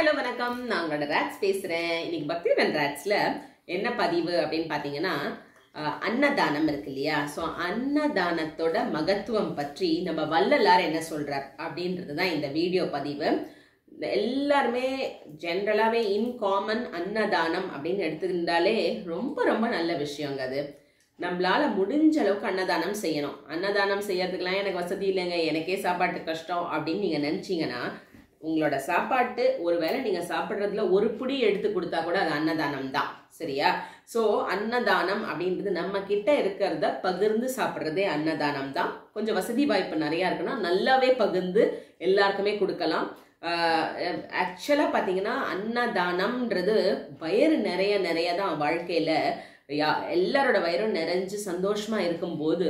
Hello வணக்கம் நான் உங்களோட ரேட்ஸ் பேசுறேன் இன்னைக்கு பக்திவன் ரேட்ஸ்ல என்ன பதிவு அப்படின்னு பாத்தீங்கன்னா அஹ், அன்னதானம் இருக்கு இல்லையா ஸோ அன்னதானத்தோட மகத்துவம் பற்றி நம்ம வள்ளலார் என்ன சொல்றார் அப்படின்றது தான் இந்த வீடியோ பதிவு இந்த எல்லாருமே ஜென்ரலாகவே இன்காமன் அன்னதானம் அப்படின்னு எடுத்துக்கிட்டாலே ரொம்ப ரொம்ப நல்ல விஷயங்க அது நம்மளால முடிஞ்ச அளவுக்கு அன்னதானம் செய்யணும் அன்னதானம் செய்யறதுக்கெல்லாம் எனக்கு வசதி இல்லைங்க எனக்கே சாப்பாட்டு கஷ்டம் அப்படின்னு நீங்க நினைச்சீங்கன்னா உங்களோட சாப்பாட்டு ஒருவேளை நீங்க சாப்பிட்றதுல ஒரு புடி எடுத்து கொடுத்தா கூட அது அன்னதானம் தான் சரியா ஸோ அன்னதானம் அப்படின்றது நம்ம கிட்ட இருக்கிறத பகிர்ந்து சாப்பிட்றதே அன்னதானம் தான் கொஞ்சம் வசதி வாய்ப்பு நிறையா இருக்குன்னா நல்லாவே பகிர்ந்து எல்லாருக்குமே கொடுக்கலாம் ஆக்சுவலாக பார்த்தீங்கன்னா அன்னதானம்ன்றது வயிறு நிறைய நிறைய தான் வாழ்க்கையில் யா எல்லாரோட வயிறும் நிறைஞ்சு சந்தோஷமா இருக்கும்போது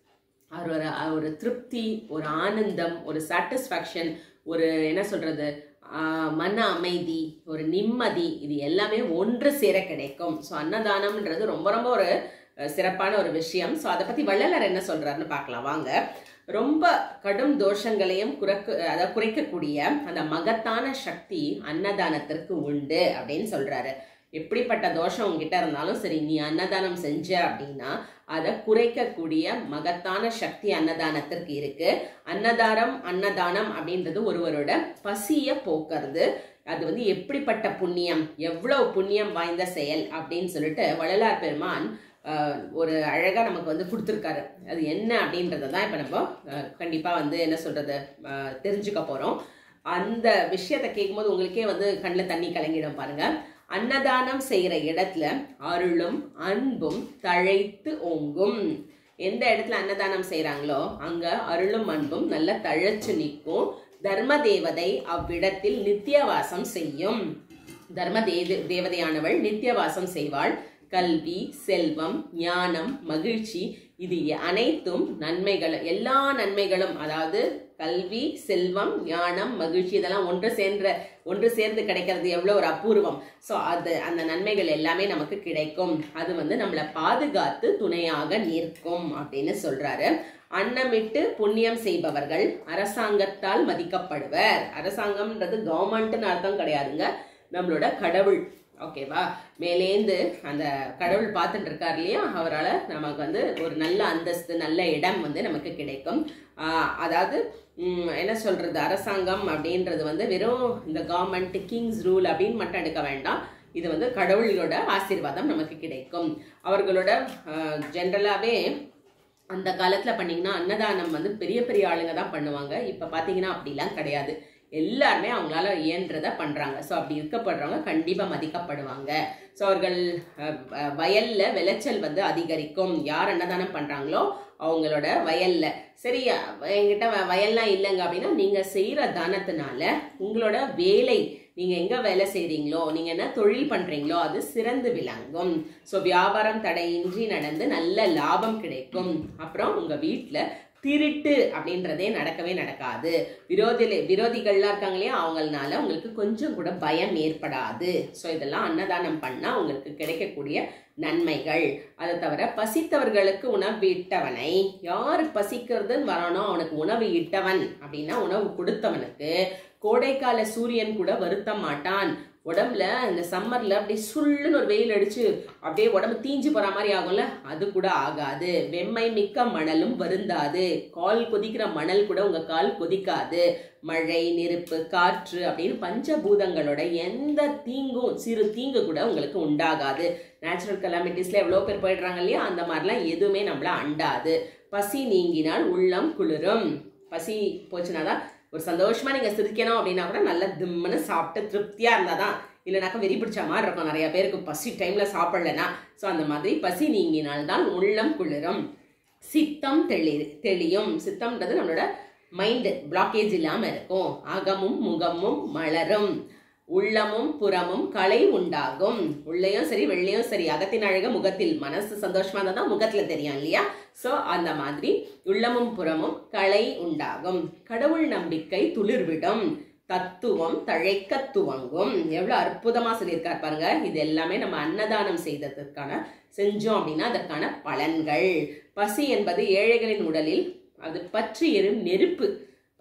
ஒரு ஒரு ஒரு திருப்தி ஒரு ஆனந்தம் ஒரு சாட்டிஸ்ஃபேக்ஷன் ஒரு என்ன சொல்றது ஆஹ், மன அமைதி ஒரு நிம்மதி இது எல்லாமே ஒன்று சேர கிடைக்கும் ஸோ அன்னதானம்ன்றது ரொம்ப ரொம்ப ஒரு அஹ், சிறப்பான ஒரு விஷயம் ஸோ அதை பத்தி வள்ளலார் என்ன சொல்றாருன்னு பார்க்கலாம் வாங்க ரொம்ப கடும் தோஷங்களையும் குறைக்க அதாவது குறைக்கக்கூடிய அந்த மகத்தான சக்தி அன்னதானத்திற்கு உண்டு அப்படின்னு சொல்றாரு எப்படிப்பட்ட தோஷம் உங்ககிட்ட இருந்தாலும் சரி நீ அன்னதானம் செஞ்ச அப்படின்னா அதை குறைக்கக்கூடிய மகத்தான சக்தி அன்னதானத்திற்கு இருக்கு அன்னதானம் அன்னதானம் அப்படின்றது ஒருவரோட பசிய போக்குறது அது வந்து எப்படிப்பட்ட புண்ணியம் எவ்வளவு புண்ணியம் வாய்ந்த செயல் அப்படின்னு சொல்லிட்டு வள்ளலார் பெருமான் ஆஹ், ஒரு அழகா நமக்கு வந்து கொடுத்துருக்காரு அது என்ன அப்படின்றத தான் இப்போ நம்ம ஆஹ், கண்டிப்பா வந்து என்ன சொல்றது ஆஹ், தெரிஞ்சுக்க போறோம் அந்த விஷயத்தை கேட்கும்போது உங்களுக்கே வந்து கண்ணில் தண்ணி கலங்கிடும் பாருங்க அன்னதானம் செய்யற இடத்துல அருளும் அன்பும் தழைத்து ஓங்கும் எந்த இடத்துல அன்னதானம் செய்றாங்களோ அங்க அருளும் அன்பும் நல்ல தழைச்சு நிற்கும் தர்ம தேவதை அவ்விடத்தில் நித்தியவாசம் செய்யும் தர்ம தேவ தேவதையானவள் நித்தியவாசம் செய்வாள் கல்வி செல்வம் ஞானம் மகிழ்ச்சி இது அனைத்தும் நன்மைகள் எல்லா நன்மைகளும் அதாவது கல்வி செல்வம் ஞானம் மகிழ்ச்சி இதெல்லாம் ஒன்று சேர்ந்த ஒன்று சேர்ந்து கிடைக்கிறது எவ்வளோ ஒரு அபூர்வம் ஸோ அது அந்த நன்மைகள் எல்லாமே நமக்கு கிடைக்கும் அது வந்து நம்மளை பாதுகாத்து துணையாக நிற்கும் அப்படின்னு சொல்றாரு அன்னமிட்டு புண்ணியம் செய்பவர்கள் அரசாங்கத்தால் மதிக்கப்படுவர் அரசாங்கம்ன்றது கவர்மெண்ட்னு அர்த்தம் கிடையாதுங்க நம்மளோட கடவுள் ஓகேவா மேலேந்து அந்த கடவுள் பார்த்துட்டு இருக்கார் இல்லையா அவரால் நமக்கு வந்து ஒரு நல்ல அந்தஸ்து நல்ல இடம் வந்து நமக்கு கிடைக்கும் ஆஹ் அதாவது உம், என்ன சொல்றது அரசாங்கம் அப்படின்றது வந்து வெறும் இந்த கவர்மெண்ட் கிங்ஸ் ரூல் அப்படின்னு மட்டும் எடுக்க வேண்டாம் இது வந்து கடவுளோட ஆசீர்வாதம் நமக்கு கிடைக்கும் அவர்களோட ஜென்ரலாகவே அந்த காலத்தில் பண்ணீங்கன்னா அன்னதானம் வந்து பெரிய பெரிய ஆளுங்க தான் பண்ணுவாங்க இப்போ பார்த்தீங்கன்னா அப்படிலாம் கிடையாது எல்லாருமே அவங்களால இயன்றதை பண்ணுறாங்க ஸோ அப்படி இருக்கப்படுறவங்க கண்டிப்பாக மதிக்கப்படுவாங்க ஸோ அவர்கள் அஹ், அஹ், வயல்ல விளைச்சல் வந்து அதிகரிக்கும் யார் அன்னதானம் பண்ணுறாங்களோ அவங்களோட வயல்ல சரி என்கிட்ட வ- வயல்லாம் இல்லைங்க அப்படின்னா நீங்கள் செய்கிற தானத்தினால உங்களோட வேலை நீங்க எங்க வேலை செய்றீங்களோ நீங்க என்ன தொழில் பண்றீங்களோ அது சிறந்து விளங்கும் ஸோ வியாபாரம் தடையின்றி நடந்து நல்ல லாபம் கிடைக்கும் அப்புறம் உங்க வீட்டில் திருட்டு அப்படின்றதே நடக்கவே நடக்காது விரோதி விரோதிகள்லாம் இருக்காங்க இல்லையா அவங்களால உங்களுக்கு கொஞ்சம் கூட பயம் ஏற்படாது ஸோ இதெல்லாம் அன்னதானம் பண்ணா உங்களுக்கு கிடைக்கக்கூடிய நன்மைகள் அதை தவிர பசித்தவர்களுக்கு உணவு இட்டவனை யார் பசிக்கிறதுன்னு வரானோ அவனுக்கு உணவு இட்டவன் அப்படின்னா உணவு கொடுத்தவனுக்கு கோடைக்கால சூரியன் கூட வருத்த மாட்டான் உடம்புல இந்த சம்மர்ல அப்படியே சுள்ளுன்னு ஒரு வெயில் அடிச்சு அப்படியே உடம்பு தீஞ்சு போற மாதிரி ஆகும்ல அது கூட ஆகாது வெம்மை மிக்க மணலும் வருந்தாது கால் கொதிக்கிற மணல் கூட உங்க கால் கொதிக்காது மழை நெருப்பு காற்று அப்படின்னு பஞ்சபூதங்களோட எந்த தீங்கும் சிறு தீங்கு கூட உங்களுக்கு உண்டாகாது நேச்சுரல் கலாமிட்டிஸ்ல எவ்வளோ பேர் போயிடுறாங்க இல்லையா அந்த மாதிரிலாம் எதுவுமே நம்மள அண்டாது பசி நீங்கினால் உள்ளம் குளிரும் பசி போச்சுன்னா தான் ஒரு சந்தோஷமா நீங்க சிரிக்கணும் அப்படின்னா கூட நல்லா திம்முன்னு சாப்பிட்டு திருப்தியா இருந்தாதான் இல்லைனாக்கா வெறி பிடிச்ச மாதிரி இருக்கும் நிறைய பேருக்கு பசி டைம்ல சாப்பிடலனா ஸோ அந்த மாதிரி பசி நீங்கினால்தான் உள்ளம் குளிரும் சித்தம் தெளி தெளியும் சித்தம்ன்றது நம்மளோட மைண்டு பிளாக்கேஜ் இல்லாம இருக்கும் அகமும் முகமும் மலரும் உள்ளமும் புறமும் கலை உண்டாகும் உள்ளேயும் சரி வெள்ளையும் சரி அகத்தின் அழக முகத்தில் மனசு சந்தோஷமா இருந்தா தான் முகத்துல தெரியும் இல்லையா சோ அந்த மாதிரி உள்ளமும் புறமும் கலை உண்டாகும் கடவுள் நம்பிக்கை துளிர்விடும் தத்துவம் தழைக்க துவங்கும் எவ்வளவு அற்புதமா சொல்லியிருக்கார் பாருங்க இது எல்லாமே நம்ம அன்னதானம் செய்ததற்கான செஞ்சோம் அப்படின்னா அதற்கான பலன்கள் பசி என்பது ஏழைகளின் உடலில் அது பற்றி எறும் நெருப்பு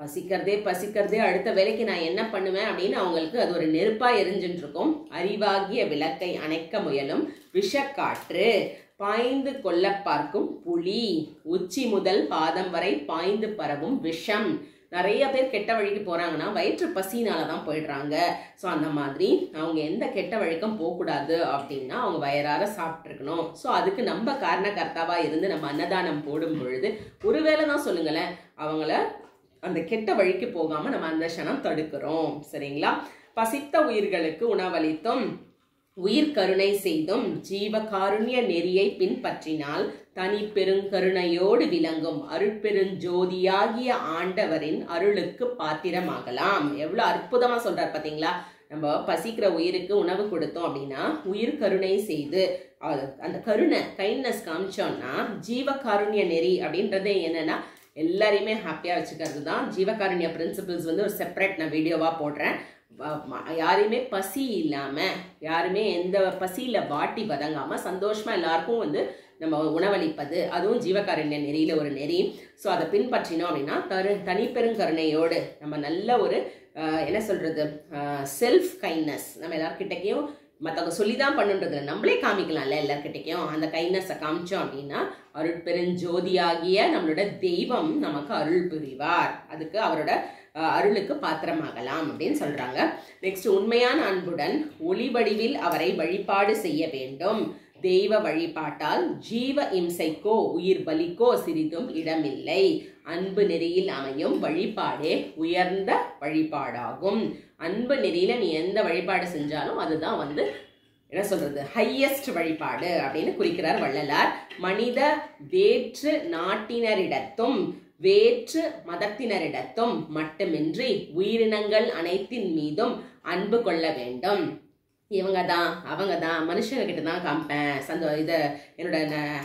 பசிக்கிறதே பசிக்கிறதே அடுத்த வேலைக்கு நான் என்ன பண்ணுவேன் அப்படின்னு அவங்களுக்கு அது ஒரு நெருப்பா எரிஞ்சுட்டு இருக்கும் அறிவாகிய விளக்கை அணைக்க முயலும் விஷக்காற்று பாய்ந்து கொல்ல பார்க்கும் புலி உச்சி முதல் பாதம் வரை பாய்ந்து பரவும் விஷம் நிறைய பேர் கெட்ட வழிக்கு போறாங்கன்னா வயிற்று பசினால தான் போயிடுறாங்க ஸோ அந்த மாதிரி அவங்க எந்த கெட்ட வழிக்கும் போகக்கூடாது அப்படின்னா அவங்க வயறார சாப்பிட்ருக்கணும் ஸோ அதுக்கு நம்ம காரணகர்த்தாவா இருந்து நம்ம அன்னதானம் போடும் பொழுது ஒருவேளை தான் சொல்லுங்களேன் அவங்கள அந்த கெட்ட வழிக்கு போகாம நம்ம அந்த க்ஷணம் தடுக்கிறோம் சரிங்களா பசித்த உயிர்களுக்கு உணவளித்தும் உயிர் கருணை செய்தும் ஜீவ காருண்ய நெறியை பின்பற்றினால் தனி பெருங்கருணையோடு விளங்கும் அருட்பெருஞ்சோதியாகிய ஆண்டவரின் அருளுக்கு பாத்திரமாகலாம் எவ்வளவு அற்புதமா சொல்றார் பாத்தீங்களா நம்ம பசிக்கிற உயிருக்கு உணவு கொடுத்தோம் அப்படின்னா உயிர் கருணை செய்து அது- அந்த கருணை கைண்ட்னஸ் காமிச்சோம்னா ஜீவ காருண்ய நெறி அப்படின்றது என்னன்னா எல்லாரையுமே ஹாப்பியாக வச்சுக்கிறது தான் ஜீவகாருண்ய பிரின்சிபிள்ஸ் வந்து ஒரு செப்பரேட் நான் வீடியோவாக போடுறேன் வ- ம- யாரையுமே பசி இல்லாமல் யாருமே எந்த பசியில் வாட்டி வதங்காமல் சந்தோஷமாக எல்லாருக்கும் வந்து நம்ம உணவளிப்பது அதுவும் ஜீவகாருண்ய நெறியில் ஒரு நெறி ஸோ அதை பின்பற்றினோம் அப்படின்னா தரு தனிப்பெருங்கருணையோடு நம்ம நல்ல ஒரு ஆஹ், என்ன சொல்கிறது செல்ஃப் கைண்ட்னஸ் நம்ம எல்லார்கிட்டக்கையும் மற்றவங்க சொல்லி தான் பண்ணுன்றது இல்ல. நம்மளே காமிக்கலாம்ல எல்லார்கிட்டக்கையும் அந்த கைண்ட்னஸை காமிச்சோம் அப்படின்னா அருட்பெருஞ்சோதியாகிய நம்மளோட தெய்வம் நமக்கு அருள் புரிவார் அதுக்கு அவரோட அஹ், அருளுக்கு பாத்திரமாகலாம் அப்படின்னு சொல்றாங்க நெக்ஸ்ட் உண்மையான அன்புடன் ஒளி வடிவில் அவரை வழிபாடு செய்ய வேண்டும் தெய்வ வழிபாட்டால் ஜீவ இம்சைக்கோ உயிர் பலிக்கோ சிறிதும் இடமில்லை அன்பு நெறியில் அமையும் வழிபாடே உயர்ந்த வழிபாடாகும் அன்பு நெறியில நீ எந்த வழிபாடு செஞ்சாலும் அதுதான் வந்து என்ன சொல்றது ஹையஸ்ட் வழிபாடு அப்படின்னு குறிக்கிறார் வள்ளலார் மனித வேற்று நாட்டினரிடத்தும் வேற்று மதத்தினரிடத்தும் மட்டுமின்றி உயிரினங்கள் அனைத்தின் மீதும் அன்பு கொள்ள வேண்டும் இவங்க தான் அவங்க தான் மனுஷங்கக்கிட்ட தான் காமிப்பேன் சந்தோ இதை என்னோட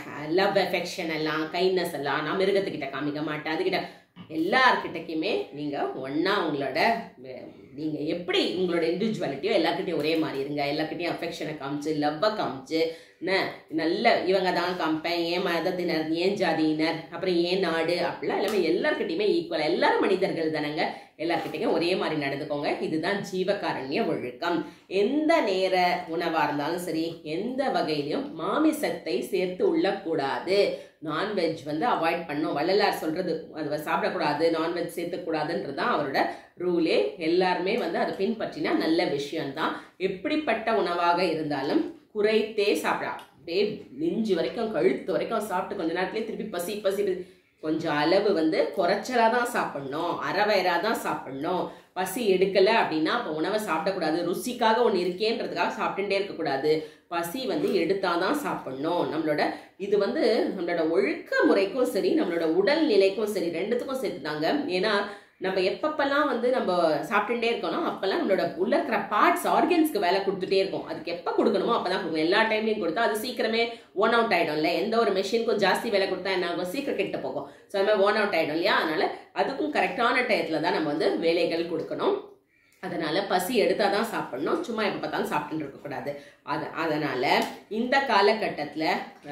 லவ் எஃபெக்ஷன் எல்லாம் கைண்ட்னஸ் எல்லாம் நான் மிருகத்துக்கிட்ட காமிக்க மாட்டேன் அதுக்கிட்ட எல்லார்கிட்டக்குமே நீங்கள் ஒன்றா உங்களோட வே- நீங்க எப்படி உங்களோட இண்டிவிஜுவாலிட்டியோ எல்லார்கிட்டயும் ஒரே மாதிரி இருங்க எல்லார்கிட்டயும் அஃபெக்ஷனை காமிச்சு லவ்வை காமிச்சு என்ன நல்ல இவங்க தான் காமிப்பேன் ஏன் மதத்தினர் ஏன் ஜாதியினர் அப்புறம் ஏன் நாடு அப்படிலாம் எல்லாமே எல்லார்கிட்டயுமே ஈக்குவல் எல்லாரும் மனிதர்கள் தானங்க எல்லார்கிட்டயும் ஒரே மாதிரி நடந்துக்கோங்க இதுதான் ஜீவகாரண்ய ஒழுக்கம் எந்த நேர உணவா இருந்தாலும் சரி எந்த வகையிலும் மாமிசத்தை சேர்த்து உள்ளக்கூடாது நான்வெஜ் வந்து அவாய்ட் பண்ணும் வள்ளலார் சொல்றது அது சாப்பிடக்கூடாது நான்வெஜ் சேர்த்துக்கூடாதுன்றது தான் அவரோட ரூலே எல்லாருமே வந்து அதை பின்பற்றினா நல்ல விஷயம்தான் எப்படிப்பட்ட உணவாக இருந்தாலும் குறைத்தே சாப்பிடலாம் அப்படியே நெஞ்சு வரைக்கும் கழுத்து வரைக்கும் சாப்பிட்டு கொஞ்ச நேரத்துலேயே திருப்பி பசி பசி பசி. கொஞ்சம் அளவு வந்து குறைச்சலா தான் சாப்பிடணும் அறவயரா தான் சாப்பிடணும் பசி எடுக்கல அப்படின்னா அப்போ உணவை சாப்பிடக்கூடாது ருசிக்காக ஒன்று இருக்கேன்றதுக்காக சாப்பிட்டுட்டே இருக்கக்கூடாது பசி வந்து எடுத்தாதான் சாப்பிடணும் நம்மளோட இது வந்து நம்மளோட ஒழுக்க முறைக்கும் சரி நம்மளோட உடல் நிலைக்கும் சரி ரெண்டுத்துக்கும் சேர்த்து தாங்க ஏன்னா நம்ம எப்பப்பெல்லாம் வந்து நம்ம சாப்பிட்டுட்டே இருக்கோம் அப்பெல்லாம் நம்மளோட உள்ள இருக்கிற பார்ட்ஸ் ஆர்கன்ஸ்க்கு வேலை கொடுத்துட்டே இருக்கும் அதுக்கு எப்போ கொடுக்கணுமோ அப்பதான் கொடுக்கணும் எல்லா டைம்லையும் கொடுத்தா அது சீக்கிரமே ஓன் அவுட் ஆயிடும்ல எந்த ஒரு மெஷினுக்கும் ஜாஸ்தி வேலை கொடுத்தா என்ன ஆகும் சீக்கிரம் கெட்டு போகும் ஸோ அது மாதிரி ஓன் அவுட் ஆயிடும் இல்லையா அதனால அதுக்கும் கரெக்டான டயத்துல தான் நம்ம வந்து வேலைகள் கொடுக்கணும் அதனால பசி எடுத்தால் தான் சாப்பிடணும் சும்மா எப்போ பார்த்தாலும் சாப்பிட்டுட்டு இருக்கக்கூடாது அது அதனால இந்த காலகட்டத்தில்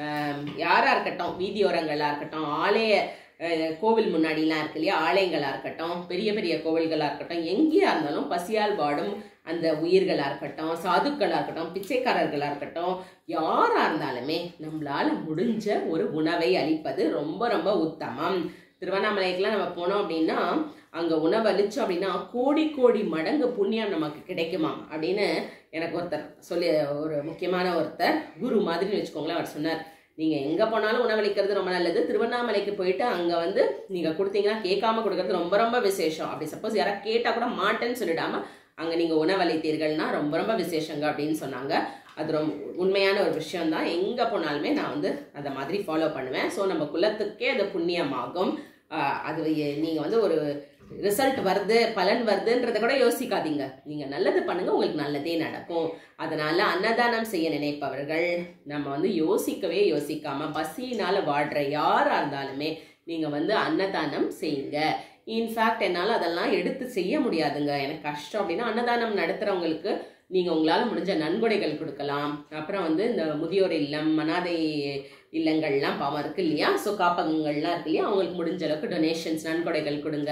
யாராக இருக்கட்டும் வீதியோரங்களாக இருக்கட்டும் ஆலய அஹ், கோவில் முன்னாடிலாம் இருக்கு இல்லையா ஆலயங்களாக இருக்கட்டும் பெரிய பெரிய கோவில்களாக இருக்கட்டும் எங்கேயா இருந்தாலும் பசியால் வாடும் அந்த உயிர்களாக இருக்கட்டும் சாதுக்களாக இருக்கட்டும் பிச்சைக்காரர்களாக இருக்கட்டும் யாராக இருந்தாலுமே நம்மளால முடிஞ்ச ஒரு உணவை அளிப்பது ரொம்ப ரொம்ப உத்தமம் திருவண்ணாமலைக்கெல்லாம் நம்ம போனோம் அப்படின்னா அங்க உணவு அளிச்சோம் அப்படின்னா கோடி கோடி மடங்கு புண்ணியம் நமக்கு கிடைக்குமா அப்படின்னு எனக்கு ஒருத்தர் சொல்லி ஒரு முக்கியமான ஒருத்தர் குரு மாதிரி வச்சுக்கோங்களேன் அவர் சொன்னார் நீங்க எங்க போனாலும் உணவளிக்கிறது ரொம்ப நல்லது திருவண்ணாமலைக்கு போயிட்டு அங்க வந்து நீங்க கொடுத்தீங்கன்னா கேட்காம கொடுக்கறது ரொம்ப ரொம்ப விசேஷம் அப்படி சப்போஸ் யாராவது கேட்டா கூட மாட்டேன்னு சொல்லிடாம அங்க நீங்க உணவளித்தீர்கள்னா ரொம்ப ரொம்ப விசேஷங்க அப்படின்னு சொன்னாங்க அது ரொம்ப உண்மையான ஒரு விஷயம் தான் எங்க போனாலுமே நான் வந்து அந்த மாதிரி ஃபாலோ பண்ணுவேன் ஸோ நம்ம குலத்துக்கே அது புண்ணியமாகும் ஆஹ் அது எ- நீங்க வந்து ஒரு ரிசல்ட் வருது பலன் வருதுன்றத கூட யோசிக்காதீங்க நீங்க நல்லது பண்ணுங்க உங்களுக்கு நல்லதே நடக்கும் அதனால அன்னதானம் செய்ய நினைப்பவர்கள் நம்ம வந்து யோசிக்கவே யோசிக்காம பசியினால வாடுற யாரா இருந்தாலுமே நீங்க வந்து அன்னதானம் செய்யுங்க இன்ஃபேக்ட் என்னால் அதெல்லாம் எடுத்து செய்ய முடியாதுங்க எனக்கு கஷ்டம் அப்படின்னா அன்னதானம் நடத்துறவங்களுக்கு நீங்க உங்களால முடிஞ்ச நன்கொடைகள் கொடுக்கலாம் அப்புறம் வந்து இந்த முதியோர் இல்லம் அனாதை இல்லங்கள்லாம் பாவம் இருக்கு இல்லையா ஸோ காப்பகங்கள்லாம் இருக்கு இல்லையா அவங்களுக்கு முடிஞ்ச அளவுக்கு டொனேஷன்ஸ் நன்கொடைகள் கொடுங்க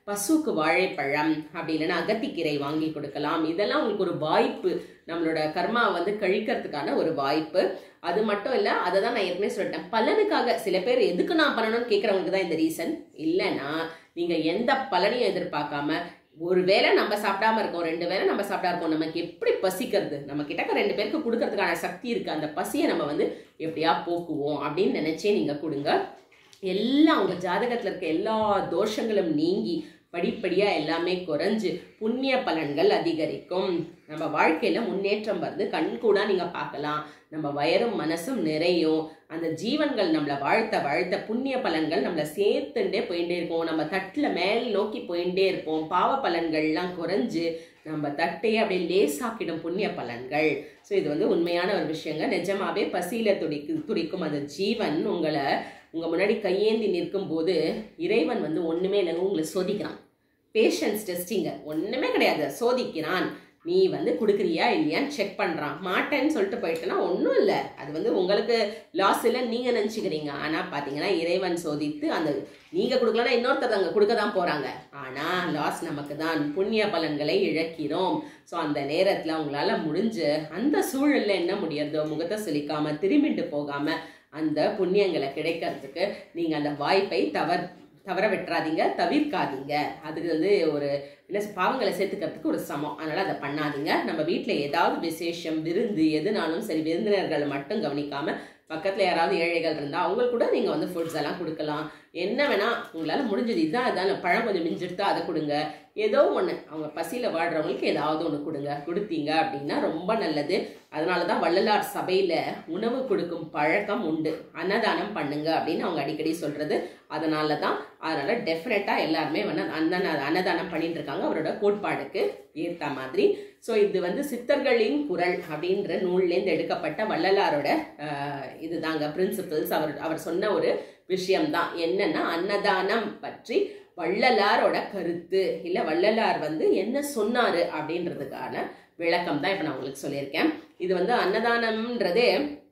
பசுக்கு வாழைப்பழம் அப்படி இல்லைன்னா அகத்திக்கீரை வாங்கி கொடுக்கலாம் இதெல்லாம் உங்களுக்கு ஒரு வாய்ப்பு நம்மளோட கர்மா வந்து கழிக்கிறதுக்கான ஒரு வாய்ப்பு அது மட்டும் இல்ல அதை தான் நான் ஏற்கனவே சொல்லிட்டேன் பலனுக்காக சில பேர் எதுக்கு நான் பண்ணணும்னு கேட்கறவங்களுக்கு தான் இந்த ரீசன் இல்லைன்னா நீங்க எந்த பலனையும் எதிர்பார்க்காம ஒரு வேளை நம்ம சாப்பிடாம இருக்கோம் ரெண்டு வேளை நம்ம சாப்பிட்டா இருக்கோம் நமக்கு எப்படி பசிக்கிறது நம்ம கிட்டக்க ரெண்டு பேருக்கு கொடுக்கறதுக்கான சக்தி இருக்கு அந்த பசியை நம்ம வந்து எப்படியா போக்குவோம் அப்படின்னு நினைச்சே நீங்க கொடுங்க எல்லாம் உங்க ஜாதகத்துல இருக்க எல்லா தோஷங்களும் நீங்கி படிப்படியா எல்லாமே குறைஞ்சு புண்ணிய பலன்கள் அதிகரிக்கும் நம்ம வாழ்க்கையில முன்னேற்றம் வருது கண்கூடா நீங்க பார்க்கலாம் நம்ம வயரும் மனசும் நிறையும் அந்த ஜீவன்கள் நம்மளை வாழ்த்த வாழ்த்த புண்ணிய பலன்கள் நம்மளை சேர்த்துட்டே போயிட்டே இருக்கும் நம்ம தட்டுல மேல் நோக்கி போயிட்டே இருப்போம் பாவ பலன்கள்லாம் குறைஞ்சு நம்ம தட்டையே அப்படியே லேசாக்கிடும் புண்ணிய பலன்கள் ஸோ இது வந்து உண்மையான ஒரு விஷயங்க நிஜமாவே பசியில துடிக்கு துடிக்கும் அந்த ஜீவன் உங்களை உங்க முன்னாடி கையேந்தி நிற்கும் போது இறைவன் வந்து ஒண்ணுமே இல்லைங்க உங்களை சோதிக்கிறான் பேஷன்ஸ் டெஸ்டிங்க ஒண்ணுமே கிடையாது சோதிக்கிறான் நீ வந்து கொடுக்குறியா இல்லையான்னு செக் பண்றான் மாட்டேன்னு சொல்லிட்டு போயிட்டேன்னா ஒன்றும் இல்லை அது வந்து உங்களுக்கு லாஸ் இல்லை நீங்க நினச்சிக்கிறீங்க ஆனா பாத்தீங்கன்னா இறைவன் சோதித்து அந்த நீங்க கொடுக்கலன்னா இன்னொருத்தர் அங்க கொடுக்க தான் போறாங்க ஆனா லாஸ் நமக்கு தான் புண்ணிய பலன்களை இழக்கிறோம் ஸோ அந்த நேரத்துல உங்களால முடிஞ்சு அந்த சூழல்ல என்ன முடியறதோ முகத்தை சுளிக்காம திரும்பிட்டு போகாம அந்த புண்ணியங்களை கிடைக்கிறதுக்கு நீங்க அந்த வாய்ப்பை தவறு தவற விட்டுறாதீங்க தவிர்க்காதீங்க அதுக்கு வந்து ஒரு என்ன சொ- பாவங்களை சேர்த்துக்கிறதுக்கு ஒரு சமம் அதனால அதை பண்ணாதீங்க நம்ம வீட்டில் ஏதாவது விசேஷம் விருந்து எதுனாலும் சரி விருந்தினர்களை மட்டும் கவனிக்காம பக்கத்தில் யாராவது ஏழைகள் இருந்தால் அவங்களுக்கு கூட நீங்கள் வந்து ஃபுட்ஸ் எல்லாம் கொடுக்கலாம் என்ன வேணா உங்களால் முடிஞ்சது இதான் அதான் பழம் கொஞ்சம் மிஞ்சிருத்தா அதை கொடுங்க ஏதோ ஒன்று அவங்க பசியில் வாழ்கிறவங்களுக்கு ஏதாவது ஒன்று கொடுங்க கொடுத்தீங்க அப்படின்னா ரொம்ப நல்லது அதனால தான் வள்ளலார் சபையில் உணவு கொடுக்கும் பழக்கம் உண்டு அன்னதானம் பண்ணுங்க அப்படின்னு அவங்க அடிக்கடி சொல்றது அதனால தான் அதனால டெஃபினட்டாக எல்லாருமே வந்து அன்னதான அன்னதானம் பண்ணிட்டு இருக்காங்க அவரோட கோட்பாடுக்கு ஏற்ற மாதிரி ஸோ இது வந்து சித்தர்களின் குரல் அப்படின்ற நூல்லேருந்து எடுக்கப்பட்ட வள்ளலாரோட ஆஹ், இதுதாங்க பிரின்சிபிள்ஸ் அவர் அவர் சொன்ன ஒரு விஷயம்தான் என்னன்னா அன்னதானம் பற்றி வள்ளலாரோட கருத்து இல்லை வள்ளலார் வந்து என்ன சொன்னாரு அப்படின்றதுக்கான விளக்கம் தான் இப்போ நான் உங்களுக்கு சொல்லியிருக்கேன் இது வந்து அன்னதானம்ன்றதே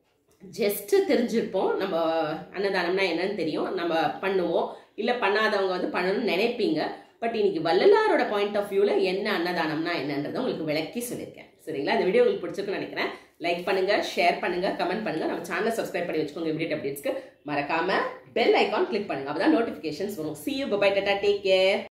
ஜஸ்ட் தெரிஞ்சிருப்போம் நம்ம அன்னதானம்னா என்னன்னு தெரியும் நம்ம பண்ணுவோம் இல்லை பண்ணாதவங்க வந்து பண்ணணும்னு நினைப்பீங்க பட் இன்னைக்கு வள்ளலாரோட பாயிண்ட் ஆஃப் வியூவில் என்ன அன்னதானம்னா என்னன்றதை உங்களுக்கு விளக்கி சொல்லியிருக்கேன் சரிங்களா இந்த வீடியோ உங்களுக்கு பிடிச்சிருக்குன்னு நினைக்கிறேன் லைக் பண்ணுங்க ஷேர் பண்ணுங்க கமெண்ட் பண்ணுங்க நம்ம சேனலை சப்ஸ்கிரைப் பண்ணி வச்சுக்கோங்க இமீடியட் அப்டேட்ஸ்க்கு மறக்காம பெல் ஐகான் கிளிக் பண்ணுங்க அப்பதான் நோட்டிஃபிகேஷன்ஸ் வரும் see you bye tata take care